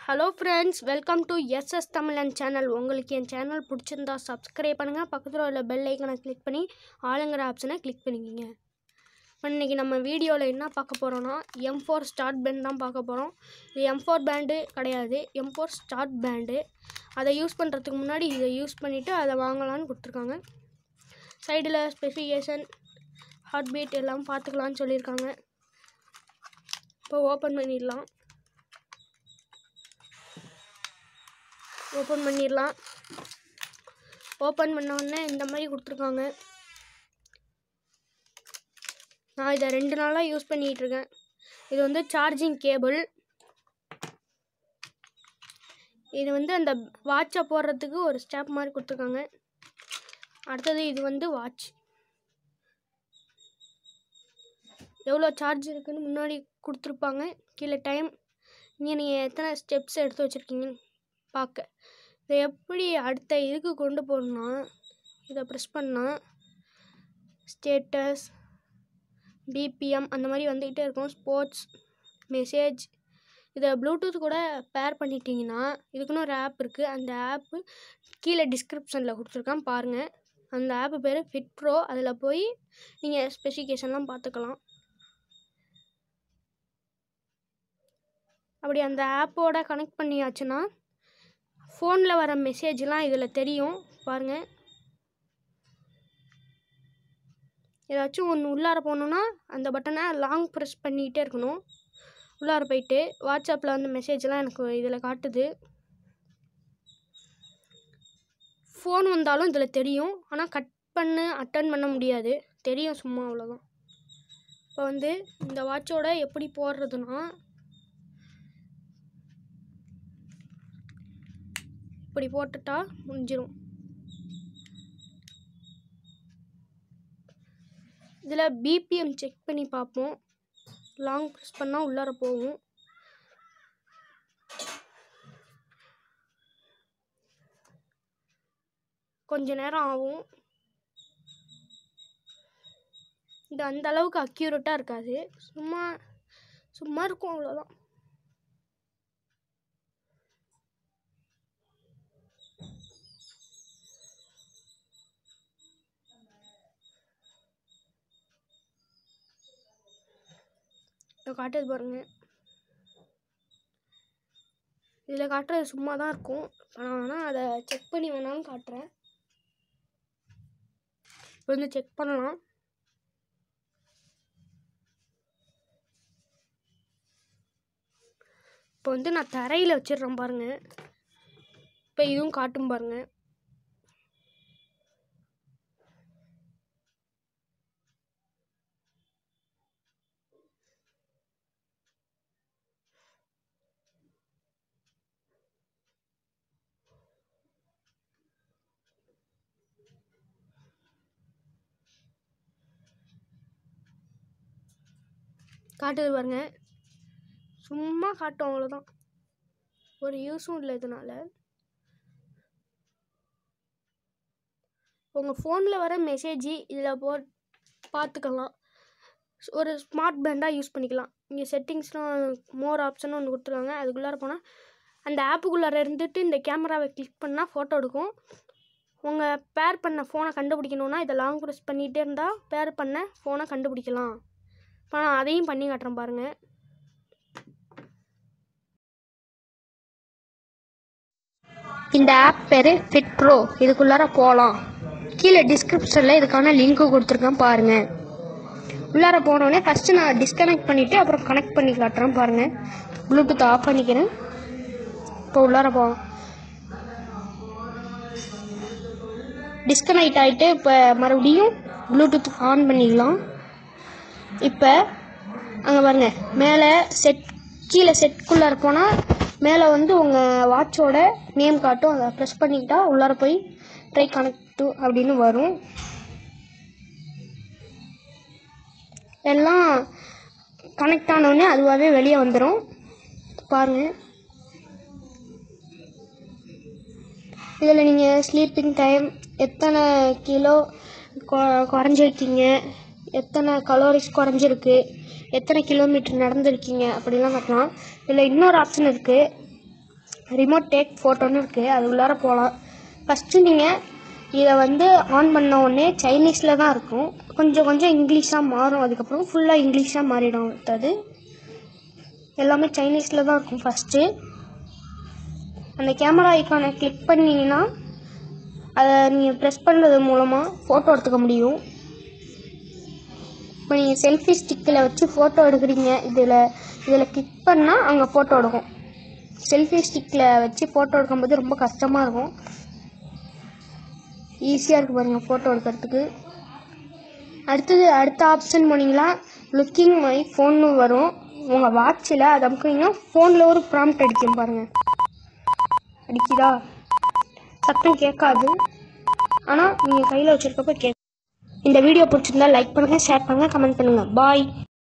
hello friends welcome to SS Tamizhan channel உங்களுக்கு என் channel பிடிச்சிருந்தா சப்ஸ்கிரைப் பண்ணுங்கள் பக்கத்தில் உள்ள பெல் ஐக்கனை கிளிக் பண்ணி ஆளுங்கிற ஆப்ஷனை கிளிக் பண்ணிக்கிங்க இன்றைக்கி நம்ம வீடியோவில் என்ன பார்க்க போகிறோன்னா எம் ஃபோர் ஸ்டார்ட் பேண்ட் தான் பார்க்க போகிறோம் இது எம் ஃபோர் பேண்டு கிடையாது எம் ஃபோர் ஸ்டார்ட் பேண்டு அதை யூஸ் பண்ணுறதுக்கு முன்னாடி இதை யூஸ் பண்ணிவிட்டு அதை வாங்கலான்னு கொடுத்துருக்காங்க சைடில் ஸ்பெசிஃபிகேஷன் ஹார்ட் பீட் எல்லாம் பார்த்துக்கலான்னு சொல்லியிருக்காங்க இப்போ ஓப்பன் பண்ணிடலாம் ஓப்பன் பண்ணிடலாம் ஓப்பன் பண்ண உடனே இந்த மாதிரி கொடுத்துருக்காங்க நான் இதை ரெண்டு நாளாக யூஸ் பண்ணிகிட்டு இருக்கேன் இது வந்து சார்ஜிங் கேபிள் இது வந்து அந்த வாட்சை போடுறதுக்கு ஒரு ஸ்டெப் மாதிரி கொடுத்துருக்காங்க அடுத்தது இது வந்து வாட்ச் எவ்வளோ சார்ஜ் இருக்குன்னு முன்னாடி கொடுத்துருப்பாங்க கீழே டைம் இங்கே நீங்கள் எத்தனை ஸ்டெப்ஸ் எடுத்து வச்சுருக்கீங்கன்னு பார்க்க இதை எப்படி அடுத்த இதுக்கு கொண்டு போகணுன்னா இதை ப்ரெஸ் பண்ணால் ஸ்டேட்டஸ் பிபிஎம் அந்த மாதிரி வந்துக்கிட்டே இருக்கும் ஸ்போர்ட்ஸ் மெசேஜ் இதை ப்ளூடூத் கூட பேர் பண்ணிட்டீங்கன்னா இதுக்குன்னு ஒரு ஆப் இருக்குது அந்த ஆப்பு கீழே டிஸ்கிரிப்ஷனில் கொடுத்துருக்கேன் பாருங்கள் அந்த ஆப்பு பேர் ஃபிட் ப்ரோ அதில் போய் நீங்கள் ஸ்பெசிஃபிகேஷன்லாம் பார்த்துக்கலாம் அப்படி அந்த ஆப்போட கனெக்ட் பண்ணியாச்சுன்னா ஃபோனில் வர மெசேஜ்லாம் இதில் தெரியும் பாருங்கள் ஏதாச்சும் ஒன்று உள்ளார போகணுன்னா அந்த பட்டனை லாங் ப்ரெஸ் பண்ணிக்கிட்டே இருக்கணும் உள்ளார போயிட்டு வாட்ஸ்அப்பில் வந்து மெசேஜ்லாம் எனக்கு இதில் காட்டுது ஃபோன் வந்தாலும் இதில் தெரியும் ஆனால் கட் பண்ணு அட்டன் பண்ண முடியாது தெரியும் சும்மா அவ்வளோதான் இப்போ வந்து இந்த வாட்சோட எப்படி போடுறதுன்னா இப்படி போட்டுட்டா முடிஞ்சிடும் இதில் பிபிஎம் செக் பண்ணி பார்ப்போம் லாங் ப்ரெஸ் பண்ணால் உள்ளார போகும் கொஞ்ச நேரம் ஆகும் இது அந்த அளவுக்கு அக்யூரேட்டாக இருக்காது சும்மா சும்மா இருக்கும் அவ்வளோதான் இதை காட்டுது பாருங்க இதில் காட்டுறது சும்மா தான் இருக்கும் நான் வேணால் அதை செக் பண்ணி வேணாலும் காட்டுறேன் இப்போ வந்து செக் பண்ணலாம் இப்போ வந்து நான் தரையில் வச்சிடுறேன் பாருங்க இப்போ இதுவும் காட்டும் பாருங்க காட்டுது பாருங்க சும்மா காட்டும் அவ்வளோதான் ஒரு யூஸும் இல்லை இதனால உங்கள் ஃபோனில் வர மெசேஜ் இதில் போ பார்த்துக்கலாம் ஒரு ஸ்மார்ட் பேண்டாக யூஸ் பண்ணிக்கலாம் இங்கே செட்டிங்ஸ்லாம் மோர் ஆப்ஷன் ஒன்று கொடுத்துருக்காங்க அதுக்குள்ளார போனால் அந்த ஆப்புக்குள்ளார இருந்துட்டு இந்த கேமராவை கிளிக் பண்ணால் ஃபோட்டோ எடுக்கும் உங்கள் பேர் பண்ண ஃபோனை கண்டுபிடிக்கணுன்னா இதை லாங் ப்ரெஸ் பண்ணிகிட்டே இருந்தால் பேர் பண்ண ஃபோனை கண்டுபிடிக்கலாம் இப்போ நான் அதையும் பண்ணி காட்டுறேன் பாருங்கள் இந்த ஆப் பேர் ஃபிட் ப்ரோ இதுக்குள்ளார போகலாம் கீழே டிஸ்கிரிப்ஷனில் இதுக்கான லிங்க்கு கொடுத்துருக்கேன் பாருங்கள் உள்ளார போனோடனே ஃபஸ்ட்டு நான் டிஸ்கனெக்ட் பண்ணிவிட்டு அப்புறம் கனெக்ட் பண்ணி காட்டுறேன் பாருங்கள் ப்ளூடூத் ஆஃப் பண்ணிக்கிறேன் இப்போ உள்ளார போகலாம் டிஸ்கனெக்ட் ஆகிட்டு இப்போ மறுபடியும் ப்ளூடூத் ஆன் பண்ணிக்கலாம் இப்போ அங்கே பாருங்க மேலே செட் கீழே செட்குள்ளார போனால் மேலே வந்து உங்கள் வாட்சோட நேம் காட்டும் அதை ப்ரெஸ் பண்ணிக்கிட்டா உள்ளார போய் ட்ரை கனெக்ட் டு அப்படின்னு வரும் எல்லாம் கனெக்ட் ஆனோடனே அதுவாகவே வெளியே வந்துடும் பாருங்கள் இதில் நீங்கள் ஸ்லீப்பிங் டைம் எத்தனை கிலோ கொ- குறைஞ்சிருக்கீங்க எத்தனை கலோரிஸ் குறைஞ்சிருக்கு எத்தனை கிலோமீட்டர் நடந்திருக்கீங்க அப்படிலாம் காட்டலாம் இதில் இன்னொரு ஆப்ஷன் இருக்குது ரிமோட் டேக் ஃபோட்டோன்னு இருக்குது அது உள்ளார போகலாம் ஃபஸ்ட்டு நீங்கள் இதை வந்து ஆன் பண்ண உடனே சைனீஸில் தான் இருக்கும் கொஞ்சம் கொஞ்சம் இங்கிலீஷாக மாறும் அதுக்கப்புறம் ஃபுல்லாக இங்கிலீஷாக மாறிடும் அது எல்லாமே சைனீஸில் தான் இருக்கும் ஃபஸ்ட்டு அந்த கேமரா ஐக்கானை கிளிக் பண்ணிங்கன்னா அதை நீங்கள் ப்ரெஸ் பண்ணுறது மூலமாக ஃபோட்டோ எடுத்துக்க முடியும் இப்போ நீங்கள் செல்ஃபி ஸ்டிக்கில் வச்சு ஃபோட்டோ எடுக்கிறீங்க இதில் இதில் கிளிக் பண்ணால் அங்கே ஃபோட்டோ எடுக்கும் செல்ஃபி ஸ்டிக்கில் வச்சு ஃபோட்டோ எடுக்கும்போது ரொம்ப கஷ்டமாக இருக்கும் ஈஸியாக இருக்குது பாருங்கள் ஃபோட்டோ எடுக்கிறதுக்கு அடுத்தது அடுத்த ஆப்ஷன் போனீங்களா லுக்கிங் மை ஃபோன்னு வரும் உங்கள் வாட்சில் அதை அமுக்குனீங்கன்னா ஃபோனில் ஒரு ப்ராம்ப்ட் அடிக்கும் பாருங்கள் அடிக்குதா சத்தம் கேட்காது ஆனால் நீங்கள் கையில் வச்சுருக்கப்ப கேட்கும் இந்த வீடியோ பிடிச்சிருந்தா லைக் பண்ணுங்கள் ஷேர் பண்ணுங்கள் கமெண்ட் பண்ணுங்கள் பாய்